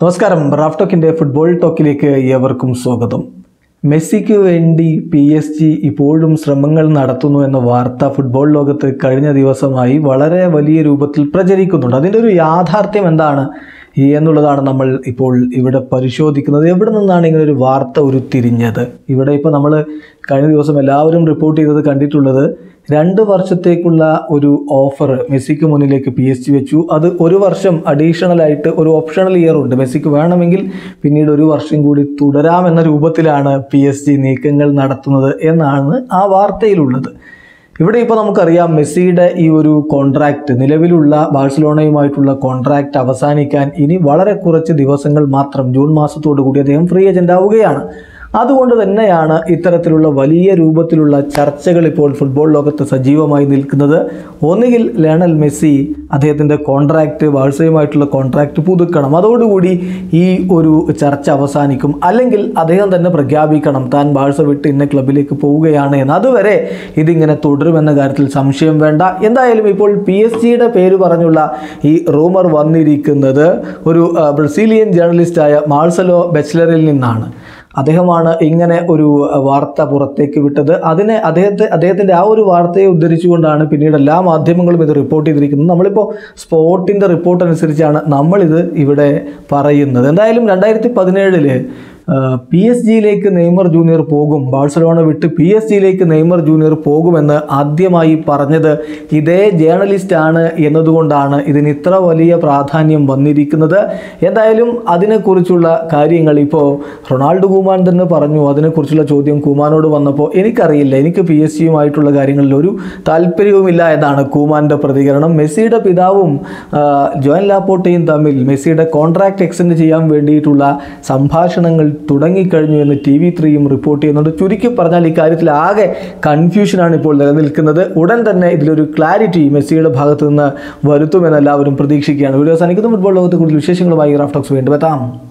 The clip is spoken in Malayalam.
നമസ്കാരം റാഫ് ടോക്കിൻ്റെ ഫുട്ബോൾ ടോക്കിലേക്ക് ഏവർക്കും സ്വാഗതം മെസ്സിക്ക് വേണ്ടി പി എസ് ജി ഇപ്പോഴും ശ്രമങ്ങൾ നടത്തുന്നു എന്ന വാർത്ത ഫുട്ബോൾ ലോകത്ത് കഴിഞ്ഞ ദിവസമായി വളരെ വലിയ രൂപത്തിൽ പ്രചരിക്കുന്നുണ്ട് അതിൻ്റെ ഒരു യാഥാർത്ഥ്യം എന്താണ് എന്നുള്ളതാണ് നമ്മൾ ഇപ്പോൾ ഇവിടെ പരിശോധിക്കുന്നത് എവിടെ നിന്നാണ് ഇങ്ങനെ ഒരു വാർത്ത ഉരുത്തിരിഞ്ഞത് ഇവിടെ ഇപ്പോൾ നമ്മൾ കഴിഞ്ഞ ദിവസം എല്ലാവരും റിപ്പോർട്ട് ചെയ്തത് കണ്ടിട്ടുള്ളത് രണ്ട് വർഷത്തേക്കുള്ള ഒരു ഓഫർ മെസ്സിക്ക് മുന്നിലേക്ക് പി എസ് ജി വെച്ചു അത് ഒരു വർഷം അഡീഷണൽ ആയിട്ട് ഒരു ഓപ്ഷണൽ ഇയർ ഉണ്ട് മെസ്സിക്ക് വേണമെങ്കിൽ പിന്നീട് ഒരു വർഷം കൂടി തുടരാമെന്ന രൂപത്തിലാണ് പി എസ് ജി നീക്കങ്ങൾ നടത്തുന്നത് എന്നാണ് ആ വാർത്തയിലുള്ളത് ഇവിടെ ഇപ്പോൾ നമുക്കറിയാം മെസ്സിയുടെ ഈ ഒരു കോൺട്രാക്റ്റ് നിലവിലുള്ള ബാഴ്സലോണയുമായിട്ടുള്ള കോൺട്രാക്റ്റ് അവസാനിക്കാൻ ഇനി വളരെ കുറച്ച് ദിവസങ്ങൾ മാത്രം ജൂൺ മാസത്തോടു കൂടി അദ്ദേഹം ഫ്രീ ഏജന്റ് ആവുകയാണ് അതുകൊണ്ട് തന്നെയാണ് ഇത്തരത്തിലുള്ള വലിയ രൂപത്തിലുള്ള ചർച്ചകൾ ഇപ്പോൾ ഫുട്ബോൾ ലോകത്ത് സജീവമായി നിൽക്കുന്നത് ഒന്നുകിൽ ലയണൽ മെസ്സി അദ്ദേഹത്തിൻ്റെ കോൺട്രാക്റ്റ് ബാഴ്സയുമായിട്ടുള്ള കോൺട്രാക്റ്റ് പുതുക്കണം അതോടുകൂടി ഈ ഒരു ചർച്ച അവസാനിക്കും അല്ലെങ്കിൽ അദ്ദേഹം തന്നെ പ്രഖ്യാപിക്കണം താൻ ബാഴ്സ വിട്ട് ഇന്ന ക്ലബിലേക്ക് പോവുകയാണ് എന്ന് അതുവരെ ഇതിങ്ങനെ തുടരുമെന്ന കാര്യത്തിൽ സംശയം വേണ്ട എന്തായാലും ഇപ്പോൾ പി എസ് ജിയുടെ പേര് പറഞ്ഞുള്ള ഈ റൂമർ വന്നിരിക്കുന്നത് ഒരു ആ, ബ്രസീലിയൻ ജേർണലിസ്റ്റായ മാൾസലോ ബെച്ലറിൽ നിന്നാണ് അദ്ദേഹമാണ് ഇങ്ങനെ ഒരു വാർത്ത പുറത്തേക്ക് വിട്ടത് അതിനെ അദ്ദേഹത്തെ അദ്ദേഹത്തിൻ്റെ ആ ഒരു വാർത്തയെ ഉദ്ധരിച്ചുകൊണ്ടാണ് പിന്നീട് എല്ലാ മാധ്യമങ്ങളും ഇത് റിപ്പോർട്ട് ചെയ്തിരിക്കുന്നത് നമ്മളിപ്പോൾ സ്പോട്ടിൻ്റെ റിപ്പോർട്ട് അനുസരിച്ചാണ് നമ്മളിത് ഇവിടെ പറയുന്നത് എന്തായാലും രണ്ടായിരത്തി പതിനേഴില് പി എസ് ജിയിലേക്ക് നെയ്മർ ജൂനിയർ പോകും ബാഴ്സലോണ വിട്ട് പി എസ് ജിയിലേക്ക് നെയ്മർ ജൂനിയർ പോകുമെന്ന് ആദ്യമായി പറഞ്ഞത് ഇതേ ജേർണലിസ്റ്റ് ആണ് എന്നതുകൊണ്ടാണ് ഇതിന് ഇത്ര വലിയ പ്രാധാന്യം വന്നിരിക്കുന്നത് എന്തായാലും അതിനെക്കുറിച്ചുള്ള കാര്യങ്ങൾ ഇപ്പോൾ റൊണാൾഡോ കുമാൻ തന്നെ പറഞ്ഞു അതിനെക്കുറിച്ചുള്ള ചോദ്യം കുമാനോട് വന്നപ്പോൾ എനിക്കറിയില്ല എനിക്ക് പി എസ് ജിയുമായിട്ടുള്ള കാര്യങ്ങളിൽ ഒരു താല്പര്യവുമില്ല എന്നാണ് കുമാൻ്റെ പ്രതികരണം മെസ്സിയുടെ പിതാവും ആ, ജോയൻ ലാപ്പോട്ടയും തമ്മിൽ മെസ്സിയുടെ കോൺട്രാക്ട് എക്സ്റ്റെൻഡ് ചെയ്യാൻ വേണ്ടിയിട്ടുള്ള സംഭാഷണങ്ങൾ തുടങ്ങിക്കഴിഞ്ഞു എന്ന് ടി വി ത്രീയും റിപ്പോർട്ട് ചെയ്യുന്നുണ്ട് ചുരുക്കി പറഞ്ഞാൽ ഇക്കാര്യത്തിൽ ആകെ കൺഫ്യൂഷനാണ് ഇപ്പോൾ നിലനിൽക്കുന്നത് ഉടൻ തന്നെ ഇതിലൊരു ക്ലാരിറ്റി മെസ്സിയുടെ ഭാഗത്ത് നിന്ന് വരുത്തുമെന്ന് എല്ലാവരും പ്രതീക്ഷിക്കുകയാണ് വീഡിയോ അവസാനിക്കുന്ന ഫുട്ബോൾ ലോകത്തെ കൂടുതൽ വിശേഷങ്ങളുമായി റാഫ്റ്റോക്സ് വീണ്ടും എത്താം